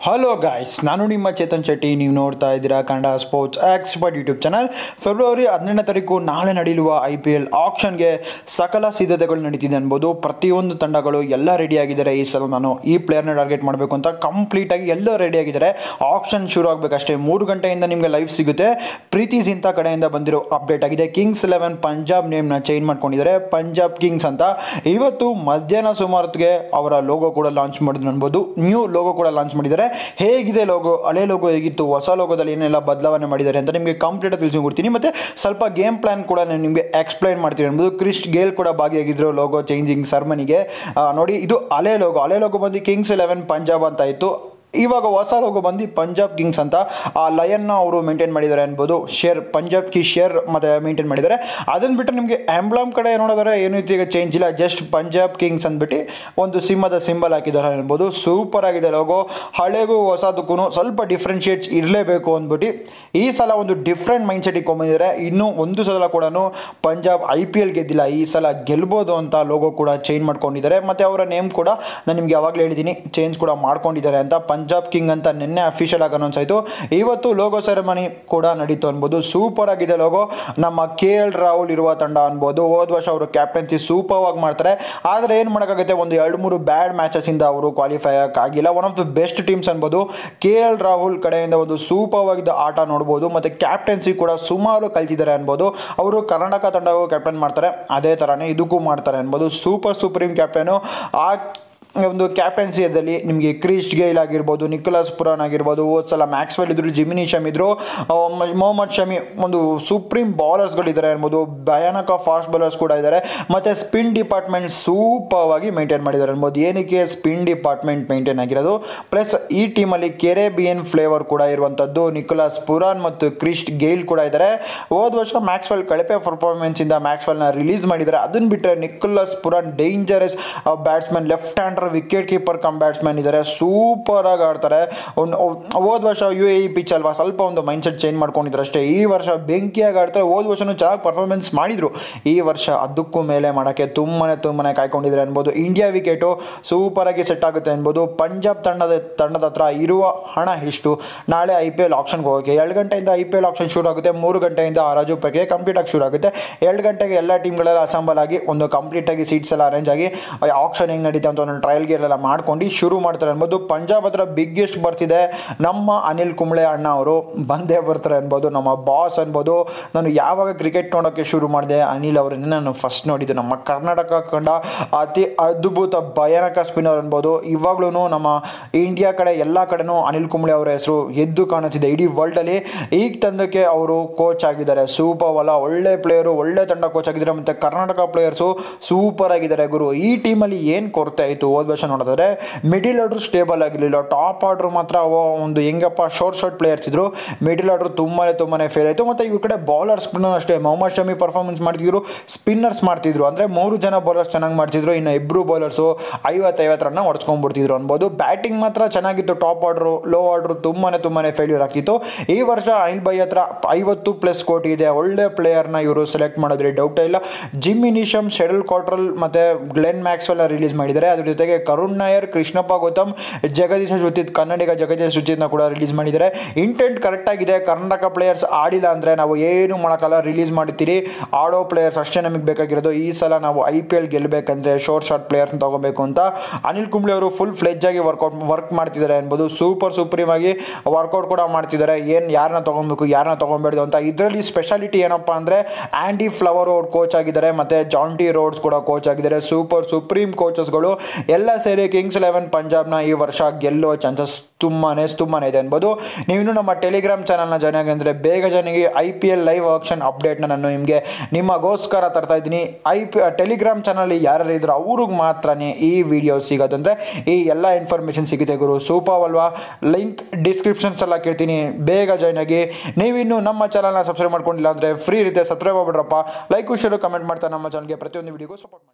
hello guys ನಾನು ನಿಮ್ಮ ಚೇತನ್ ಶೆಟ್ಟಿ ನೀವು ನೋಡ್ತಾ ಇದ್ದೀರಾ Kannada sports expert YouTube channel February ಹದಿನೆಂಟನೇ ತಾರೀಕು ನಾಳೆ ನಡೆಯುವ ಐ ಪಿ ಎಲ್ ಆಕ್ಷನ್ಗೆ ಸಕಲ ಸಿದ್ಧತೆಗಳು ನಡೀತಿದೆ ಅನ್ಬೋದು ಪ್ರತಿಯೊಂದು ತಂಡಗಳು ಎಲ್ಲ ರೆಡಿಯಾಗಿದ್ದಾರೆ ಈ ಸಲ ನಾನು ಈ ಪ್ಲೇಯರ್ನ ಟಾರ್ಗೆಟ್ ಮಾಡಬೇಕು ಅಂತ ಕಂಪ್ಲೀಟಾಗಿ ಎಲ್ಲ ರೆಡಿಯಾಗಿದ್ದಾರೆ ಆಕ್ಷನ್ ಶುರು ಆಗಬೇಕಷ್ಟೇ ಮೂರು ಗಂಟೆಯಿಂದ ನಿಮಗೆ ಲೈವ್ ಸಿಗುತ್ತೆ ಪ್ರೀತಿ ಜಿಂತಾ ಕಡೆಯಿಂದ ಬಂದಿರೋ ಅಪ್ಡೇಟ್ ಆಗಿದೆ ಕಿಂಗ್ಸ್ ಇಲೆವೆನ್ ಪಂಜಾಬ್ ನೇಮ್ನ ಚೇಂಜ್ ಮಾಡ್ಕೊಂಡಿದ್ದಾರೆ ಪಂಜಾಬ್ ಕಿಂಗ್ಸ್ ಅಂತ ಇವತ್ತು ಮಧ್ಯಾಹ್ನ ಸುಮಾರತ್ಗೆ ಅವರ ಲೋಗೋ ಕೂಡ ಲಾಂಚ್ ಮಾಡಿದ್ರು ಅನ್ಬೋದು ನ್ಯೂ ಲೋಗೋ ಕೂಡ ಲಾಂಚ್ ಮಾಡಿದ್ದಾರೆ ಹೇಗಿದೆ ಲೋಗೋ ಹಳೆ ಲೋಗೋ ಹೇಗಿತ್ತು ಹೊಸ ಲೋಗೋದಲ್ಲಿ ಏನೆಲ್ಲ ಬದಲಾವಣೆ ಮಾಡಿದ್ದಾರೆ ಅಂತ ನಿಮಗೆ ಕಂಪ್ಲೀಟಾಗಿ ತಿಳಿಸ್ಕೊಡ್ತೀನಿ ಮತ್ತು ಸ್ವಲ್ಪ ಗೇಮ್ ಪ್ಲಾನ್ ಕೂಡ ನಾನು ನಿಮಗೆ ಎಕ್ಸ್ಪ್ಲೈನ್ ಮಾಡ್ತೀನಿ ಅನ್ಬೋದು ಕ್ರಿಸ್ಟ್ ಗೇಲ್ ಕೂಡ ಭಾಗಿಯಾಗಿದ್ರು ಲೋಗೋ ಚೇಂಜಿಂಗ್ ಸರ್ಮನಿಗೆ ನೋಡಿ ಇದು ಹಳೆ ಲೋಗೋ ಹಳೆ ಲೋಗೋ ಬಂದು ಕಿಂಗ್ಸ್ ಇಲೆವೆನ್ ಪಂಜಾಬ್ ಅಂತ ಇತ್ತು ಇವಾಗ ಹೊಸ ಲೋಗೋ ಬಂದು ಪಂಜಾಬ್ ಕಿಂಗ್ಸ್ ಅಂತ ಆ ಲಯನ್ನ ಅವರು ಮೇಂಟೈನ್ ಮಾಡಿದ್ದಾರೆ ಅನ್ಬೋದು ಶೇರ್ ಪಂಜಾಬ್ ಕಿ ಶೇರ್ ಮತ್ತು ಮೇಂಟೈನ್ ಮಾಡಿದ್ದಾರೆ ಅದನ್ನು ಬಿಟ್ಟರೆ ನಿಮಗೆ ಆಂಬ್ಲಮ್ ಕಡೆ ನೋಡಿದ್ರೆ ಏನು ಈಗ ಚೇಂಜ್ ಇಲ್ಲ ಜಸ್ಟ್ ಪಂಜಾಬ್ ಕಿಂಗ್ಸ್ ಅಂದ್ಬಿಟ್ಟು ಒಂದು ಸಿಂಹದ ಸಿಂಬಲ್ ಹಾಕಿದ್ದಾರೆ ಅನ್ಬೋದು ಸೂಪರ್ ಆಗಿದೆ ಲೋಗೋ ಹಳೆಗೂ ಹೊಸದಕ್ಕೂ ಸ್ವಲ್ಪ ಡಿಫ್ರೆನ್ಷಿಯೇಟ್ಸ್ ಇರಲೇಬೇಕು ಅಂದ್ಬಿಟ್ಟು ಈ ಸಲ ಒಂದು ಡಿಫ್ರೆಂಟ್ ಮೈಂಡ್ ಸೆಟ್ ಇಟ್ಕೊಂಬಂದಿದ್ದಾರೆ ಇನ್ನೂ ಒಂದು ಸಲ ಕೂಡ ಪಂಜಾಬ್ ಐ ಪಿ ಎಲ್ ಗೆದ್ದಿಲ್ಲ ಈ ಸಲ ಗೆಲ್ಬೋದು ಅಂತ ಲೋಗೋ ಕೂಡ ಚೇಂಜ್ ಮಾಡ್ಕೊಂಡಿದ್ದಾರೆ ಮತ್ತು ಅವರ ನೇಮ್ ಕೂಡ ನಾನು ನಿಮಗೆ ಯಾವಾಗಲೇ ಹೇಳಿದ್ದೀನಿ ಚೇಂಜ್ ಕೂಡ ಮಾಡ್ಕೊಂಡಿದ್ದಾರೆ ಅಂತ ಪಂಜಾಬ್ ಕಿಂಗ್ ಅಂತ ನಿನ್ನೆ ಅಫಿಷಿಯಲ್ ಆಗಿ ಅನೌನ್ಸ್ ಆಯಿತು ಇವತ್ತು ಲೋಗೋ ಸೆರೆಮನಿ ಕೂಡ ನಡೀತು ಅನ್ಬೋದು ಸೂಪರ್ ಆಗಿದೆ ಲೋಗೋ ನಮ್ಮ ಕೆ ಎಲ್ ರಾಹುಲ್ ಇರುವ ತಂಡ ಅನ್ಬೋದು ಹೋದ ವರ್ಷ ಅವರು ಕ್ಯಾಪ್ಟನ್ಸಿ ಸೂಪರ್ ಆಗಿ ಮಾಡ್ತಾರೆ ಆದರೆ ಏನು ಮಾಡೋಕ್ಕಾಗುತ್ತೆ ಒಂದು ಎರಡು ಮೂರು ಬ್ಯಾಡ್ ಮ್ಯಾಚಸ್ಸಿಂದ ಅವರು ಕ್ವಾಲಿಫೈ ಆಗಿಲ್ಲ one of the best teams ಅನ್ಬೋದು ಕೆ ಎಲ್ ರಾಹುಲ್ ಕಡೆಯಿಂದ ಒಂದು ಸೂಪರ್ ಆಗಿದ್ದ ಆಟ ನೋಡ್ಬೋದು ಮತ್ತು ಕ್ಯಾಪ್ಟನ್ಸಿ ಕೂಡ ಸುಮಾರು ಕಲ್ತಿದ್ದಾರೆ ಅನ್ಬೋದು ಅವರು ಕರ್ನಾಟಕ ತಂಡಗೂ ಕ್ಯಾಪ್ಟನ್ ಮಾಡ್ತಾರೆ ಅದೇ ಥರನೇ ಇದಕ್ಕೂ ಮಾಡ್ತಾರೆ ಅನ್ಬೋದು ಸೂಪರ್ ಸುಪ್ರೀಂ ಕ್ಯಾಪ್ಟನು ಆ ಒಂದು ಕ್ಯಾಪ್ಟನ್ಸಿಯಲ್ಲಿ ನಿಮಗೆ ಕ್ರಿಸ್ಟ್ ಗೈಲ್ ಆಗಿರ್ಬೋದು ನಿಕೋಲಸ್ ಪುರಾನ್ ಆಗಿರ್ಬೋದು ಹೋದ ಸಲ ಮ್ಯಾಕ್ಸ್ವೆಲ್ ಇದ್ರು ಜಿಮಿನಿ ಶಮ್ ಇದ್ರು ಮೊಹಮ್ಮದ್ ಶಮಿ ಒಂದು ಸುಪ್ರೀಂ ಬಾಲರ್ಸ್ಗಳಿದ್ದಾರೆ ಅನ್ಬೋದು ಭಯಾನಕ ಫಾಸ್ಟ್ ಬಾಲರ್ಸ್ ಕೂಡ ಇದ್ದಾರೆ ಮತ್ತು ಸ್ಪಿನ್ ಡಿಪಾರ್ಟ್ಮೆಂಟ್ ಸೂಪರ್ ಆಗಿ ಮೇಂಟೈನ್ ಮಾಡಿದ್ದಾರೆ ಅನ್ಬೋದು ಏನಕ್ಕೆ ಸ್ಪಿನ್ ಡಿಪಾರ್ಟ್ಮೆಂಟ್ ಮೇಂಟೈನ್ ಆಗಿರೋದು ಪ್ಲಸ್ ಈ ಟೀಮಲ್ಲಿ ಕೆರೆಬಿಯನ್ ಫ್ಲೇವರ್ ಕೂಡ ಇರುವಂಥದ್ದು ನಿಕೋಲಸ್ ಪುರಾನ್ ಮತ್ತು ಕ್ರಿಸ್ಟ್ ಗೇಲ್ ಕೂಡ ಇದ್ದಾರೆ ಹೋದ ವರ್ಷ ಮ್ಯಾಕ್ಸ್ವೆಲ್ ಕಳಪೆ ಪರ್ಫಾರ್ಮೆನ್ಸಿಂದ ಮ್ಯಾಕ್ಸ್ವೆಲ್ನ ರಿಲೀಸ್ ಮಾಡಿದ್ದಾರೆ ಅದನ್ನು ಬಿಟ್ಟರೆ Nicholas Pooran dangerous batsman left hander wicket keeper cum batsman ಇದ್ದಾರೆ ಸೂಪರ್ ಆಗಿ ಆಡ್ತಾರೆ ಒಂದು ಹೋದ ವರ್ಷ ಯು ಎ ಇ ಪಿಚ್ ಅಲ್ವಾ ಸ್ವಲ್ಪ ಒಂದು ಮೈಂಡ್ ಸೆಟ್ ಚೇಂಜ್ ಮಾಡ್ಕೊಂಡಿದ್ರು ಅಷ್ಟೇ ಈ ವರ್ಷ ಬೆಂಕಿಯಾಗಿ ಆಡ್ತಾರೆ ಹೋದ ವರ್ಷನೂ ಚೆನ್ನಾಗಿ ಪರ್ಫಾರ್ಮೆನ್ಸ್ ಮಾಡಿದರು ಈ ವರ್ಷ ಅದಕ್ಕೂ ಮೇಲೆ ಮಾಡೋಕ್ಕೆ ತುಂಬಾ ತುಂಬಾ ಕಾಯ್ಕೊಂಡಿದ್ದಾರೆ ಅನ್ಬೋದು ಇಂಡಿಯಾ ವಿಕೆಟು ಸೂಪರ್ ಆಗಿ ಸೆಟ್ ಆಗುತ್ತೆ ಅನ್ಬೋದು ಪಂಜಾಬ್ ತಂಡದ ತಂಡದ ಹತ್ರ ಇರುವ ಹಣ ಎಷ್ಟು ನಾಳೆ ಐ ಪಿ ಎಲ್ ಆಪ್ಷನ್ಗೆ ಹೋಗೋಕೆ ಎರಡು ಗಂಟೆಯಿಂದ ಐ ಪಿ ಎಲ್ ಆಪ್ಷನ್ ಶುರು ಆಗುತ್ತೆ ಮೂರು ಗಂಟೆಯಿಂದ ಹರಾಜು ಪ್ರಕ್ರಿಯೆ ಕಂಪ್ಲೀಟ್ ಆಗಿ ಶುರು ಆಗುತ್ತೆ ಎರಡು ಗಂಟೆಗೆ ಎಲ್ಲ ಟೀಮ್ಗಳೆಲ್ಲ ಅಸೆಂಬಲ್ ಆಗಿ ಒಂದು ಕಂಪ್ಲೀಟ್ ಆಗಿ ಸೀಟ್ಸ್ ಎಲ್ಲ ಅರೇಂಜ್ ಆಗಿ ಆಪ್ಷನ್ ಹೆಂಗೆ ನಡೀತಾ ಅಂತ ಒಂದು ಟ್ರಯಲ್ ಗೇರ್ ಎಲ್ಲ ಮಾಡ್ಕೊಂಡು ಶುರು ಮಾಡ್ತಾರೆ ಅನ್ಬೋದು ಪಂಜಾಬ್ ಹತ್ರ ಬಿಗ್ಗೆಸ್ಟ್ ಬರ್ತಿದೆ ನಮ್ಮ ಅನಿಲ್ ಕುಂಬ್ಳೆ ಅಣ್ಣ ಅವರು ಬಂದೇ ಬರ್ತಾರೆ ಅನ್ಬೋದು ನಮ್ಮ ಬಾಸ್ ಅನ್ಬೋದು ನಾನು ಯಾವಾಗ ಕ್ರಿಕೆಟ್ ನೋಡೋಕ್ಕೆ ಶುರು ಮಾಡಿದೆ ಅನಿಲ್ ಅವರನ್ನೇ ನಾನು ಫಸ್ಟ್ ನೋಡಿದ್ದು ನಮ್ಮ ಕರ್ನಾಟಕ ಕಂಡ ಅತಿ ಅದ್ಭುತ ಭಯಾನಕ ಸ್ಪಿನ್ನರ್ ಅನ್ಬೋದು ಇವಾಗ್ಲೂ ನಮ್ಮ ಇಂಡಿಯಾ ಕಡೆ ಎಲ್ಲ ಕಡೆನೂ ಅನಿಲ್ ಕುಂಬ್ಳೆ ಅವರ ಹೆಸರು ಎದ್ದು ಕಾಣಿಸಿದೆ ಇಡೀ ವರ್ಲ್ಡಲ್ಲಿ ಈಗ ತಂದಕ್ಕೆ ಅವರು ಕೋಚ್ ಆಗಿದ್ದಾರೆ ಸೂಪರ್ ಅಲ್ಲ ಒಳ್ಳೆ ಪ್ಲೇಯರು ಒಳ್ಳೆ ತಂಡ ಕೋಚ್ ಆಗಿದ್ದಾರೆ ಮತ್ತು ಕರ್ನಾಟಕ ಪ್ಲೇಯರ್ಸು ಸೂಪರ್ ಆಗಿದ್ದಾರೆ ಗುರು ಈ ಟೀಮಲ್ಲಿ ಏನು ಕೊರತೆ ಆಯಿತು ಹೋದ ವರ್ಷ ನೋಡಿದ್ರೆ ಮಿಡಿಲ್ ಆರ್ಡ್ರು ಸ್ಟೇಬಲ್ ಆಗಿರಲಿಲ್ಲ ಟಾಪ್ ಆರ್ಡ್ರು ಮಾತ್ರ ಅವ ಒಂದು ಹೆಂಗಪ್ಪ ಶಾರ್ಟ್ ಶಾರ್ಟ್ ಪ್ಲೇಯರ್ಸ್ ಇದ್ರು ಮಿಡಿಲ್ ಆರ್ಡ್ರು ತುಂಬಾ ತುಂಬಾ ಫೇಲ್ ಆಯಿತು ಮತ್ತು ಇವ್ರ ಕಡೆ ಬೌಲರ್ಸ್ ಅಷ್ಟೇ ಮೊಹಮ್ಮದ್ ಶಮಿ ಪರ್ಫಾರ್ಮೆನ್ಸ್ ಮಾಡ್ತಿದ್ರು ಸ್ಪಿನ್ನರ್ಸ್ ಮಾಡ್ತಿದ್ರು ಅಂದರೆ ಮೂರು ಜನ ಬೌಲರ್ಸ್ ಚೆನ್ನಾಗಿ ಮಾಡ್ತಿದ್ರು ಇನ್ನು ಇಬ್ಬರು ಬೌಲರ್ಸು ಐವತ್ತೈವತ್ತು ರನ್ನ ಹೊಡ್ಸ್ಕೊಂಡ್ಬಿಡ್ತಿದ್ರು ಅನ್ಬೋದು ಬ್ಯಾಟಿಂಗ್ ಮಾತ್ರ ಚೆನ್ನಾಗಿತ್ತು ಟಾಪ್ ಆರ್ಡ್ರು ಲೋ ಆರ್ಡ್ರು ತುಂಬಾ ತುಂಬಾ ಫೇಲ್ಯೂರ್ ಆಗ್ತಿತ್ತು ಈ ವರ್ಷ ಅನಿಲ್ ಬೈ ಹತ್ರ ಐವತ್ತು ಪ್ಲಸ್ ಕೋಟಿ ಇದೆ ಒಳ್ಳೆ ಪ್ಲೇಯರ್ನ ಇವರು ಸೆಲೆಕ್ಟ್ ಮಾಡೋದ್ರಿ ಡೌಟೇ ಇಲ್ಲ ಜಿಮ್ ಇನಿಶಮ್ ಶೆಡಲ್ ಕ್ವಾರ್ಟ್ರಲ್ ಮತ್ತು ಗ್ಲೆನ್ ಮ್ಯಾಕ್ಸ್ವೆಲ್ನ ರಿಲೀಸ್ ಮಾಡಿದ್ದಾರೆ ಅದ್ರ ಜೊತೆಗೆ ಕರುಣ್ ನಾಯರ್ ಕೃಷ್ಣಪ್ಪ ಗೌತಮ್ ಜಗದೀಶ ಸುಚಿತ್ ಕನ್ನಡಿಗ ಜಗದೀಶ ಸುಚಿತ್ನ ಕೂಡ ರಿಲೀಸ್ ಮಾಡಿದ್ದಾರೆ ಇಂಟೆಂಟ್ ಕರೆಕ್ಟಾಗಿದೆ ಕರ್ನಾಟಕ ಪ್ಲೇಯರ್ಸ್ ಆಡಿಲ್ಲ ಅಂದರೆ ನಾವು ಏನು ಮಾಡೋಕ್ಕಲ್ಲ ರಿಲೀಸ್ ಮಾಡ್ತೀರಿ ಆಡೋ ಪ್ಲೇಯರ್ಸ್ ಅಷ್ಟೇ ನಮಗೆ ಬೇಕಾಗಿರೋದು ಈ ಸಲ ನಾವು ಐ ಪಿ ಎಲ್ ಗೆಲ್ಲಬೇಕಂದ್ರೆ ಶೋರ್ಟ್ ಶಾರ್ಟ್ ಪ್ಲೇಯರ್ಸ್ನ ತೊಗೋಬೇಕು ಅಂತ ಅನಿಲ್ ಕುಂಬ್ಳೆ ಅವರು ಫುಲ್ ಫ್ಲೆಜ್ ಆಗಿ ವರ್ಕೌಟ್ ವರ್ಕ್ ಮಾಡ್ತಿದ್ದಾರೆ ಅನ್ಬೋದು ಸೂಪರ್ ಸೂಪ್ರೀಮ್ ಆಗಿ ವರ್ಕೌಟ್ ಕೂಡ ಮಾಡ್ತಿದ್ದಾರೆ ಏನು ಯಾರನ್ನ ತೊಗೊಬೇಕು ಯಾರನ್ನ ತೊಗೊಬೇಡ್ದು ಅಂತ ಇದರಲ್ಲಿ ಸ್ಪೆಷಾಲಿಟಿ ಏನಪ್ಪ ಅಂದರೆ ಆ್ಯಂಡಿ ಫ್ಲವರ್ ಅವ್ರು ಕೋಚ್ ಆಗಿದ್ದಾರೆ ಮತ್ತು ಜಾಂಟಿ ರೋಡ್ಸ್ ಕೂಡ ಕೋಚ್ ಆಗಿದ್ದಾರೆ ಸೂಪರ್ ಸುಪ್ರೀಂ ಕೋಚಸ್ಗಳು ಎಲ್ಲ ಸೇರಿ ಕಿಂಗ್ಸ್ ಇಲೆವೆನ್ ಪಂಜಾಬ್ನ ಈ ವರ್ಷ ಗೆಲ್ಲೋ ಚಾನ್ಸಸ್ ತುಂಬಾ ತುಂಬಾ ಇದೆ ಅನ್ಬೋದು ನೀವಿನ್ನು ನಮ್ಮ ಟೆಲಿಗ್ರಾಮ್ ಚಾನಲ್ನ ಜಾಯ್ನ್ ಆಗಿ ಅಂದರೆ ಬೇಗ ಜಾಯ್ನಿಗೆ I P L live action ಅಪ್ಡೇಟ್ನ ನಾನು ನಿಮಗೆ ನಿಮಗೋಸ್ಕರ ತರ್ತಾ ಇದ್ದೀನಿ ಐ ಪಿ ಟೆಲಿಗ್ರಾಮ್ ಚಾನಲ್ಲಿ ಯಾರು ಇದ್ರು ಅವ್ರಿಗೆ ಮಾತ್ರನೇ ಈ ವಿಡಿಯೋ ಸಿಗೋದಂದರೆ ಈ ಎಲ್ಲ ಇನ್ಫಾರ್ಮೇಷನ್ ಸಿಗುತ್ತೆ ಗುರು ಸೂಪರ್ ಅಲ್ವಾ ಲಿಂಕ್ ಡಿಸ್ಕ್ರಿಪ್ಷನ್ಸ್ ಎಲ್ಲ ಕೇಳ್ತೀನಿ ಬೇಗ ಜಾಯ್ನ್ ಆಗಿ ನೀವಿನ್ನು ನಮ್ಮ ಚಾನಲ್ನ ಸಬ್ಸ್ಕ್ರೈಬ್ ಮಾಡ್ಕೊಂಡಿಲ್ಲ ಅಂದರೆ ಫ್ರೀ ಇರುತ್ತೆ ಸಬ್ಸ್ಕ್ರೈಬ್ ಆಗ್ಬಿಡ್ರಪ್ಪ ಲೈಕ್ ಶೇರು ಕಮೆಂಟ್ ಮಾಡ್ತಾ ನಮ್ಮ ಚಾನಲ್ಗೆ ಪ್ರತಿಯೊಂದು ವಿಡಿಯೋಗೂ ಸಪೋರ್ಟ್ ಮಾಡಿ